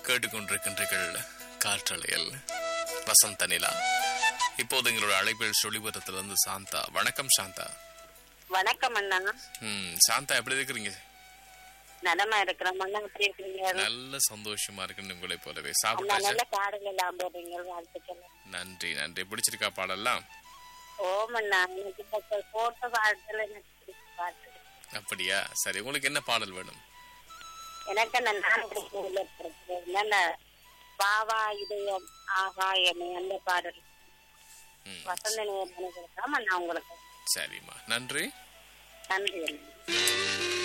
கேட்டுக்கொண்டிருக்கின்றீர்கள் காற்றலையில் வசந்த நிலா இப்போது எங்களோட அழைப்பில் சொல்லிபுரத்திலிருந்து சாந்தா வணக்கம் சாந்தா வணக்கம் அண்ணா ம் சாந்தா எப்படி இருக்கிறீங்க நலமா இருக்கிறோம் அண்ணா எப்படி இருக்கிறீங்க நல்ல சந்தோஷமா இருக்குன்னு உங்களை போலவே அண்ணா சாப்பிட்டாச்சு நல்ல பாடல் எல்லாம் போடுறீங்க வாழ்த்துக்கள் நன்றி நன்றி பிடிச்சிருக்கா பாடலாம் ஓம் அண்ணா எனக்கு இந்த போட்ட பாடல் எனக்கு பிடிச்ச பாட்டு அப்படியா சரி உங்களுக்கு என்ன பாடல் வேணும் எனக்கு அந்த நான் பிடிச்ச நல்ல பாவா இதயம் ஆகாயமே அந்த பாடல் ம் வசந்த நேரம் கொடுக்காம நான் உங்களுக்கு சரிம்மா நன்றி நன்றி அண்ணா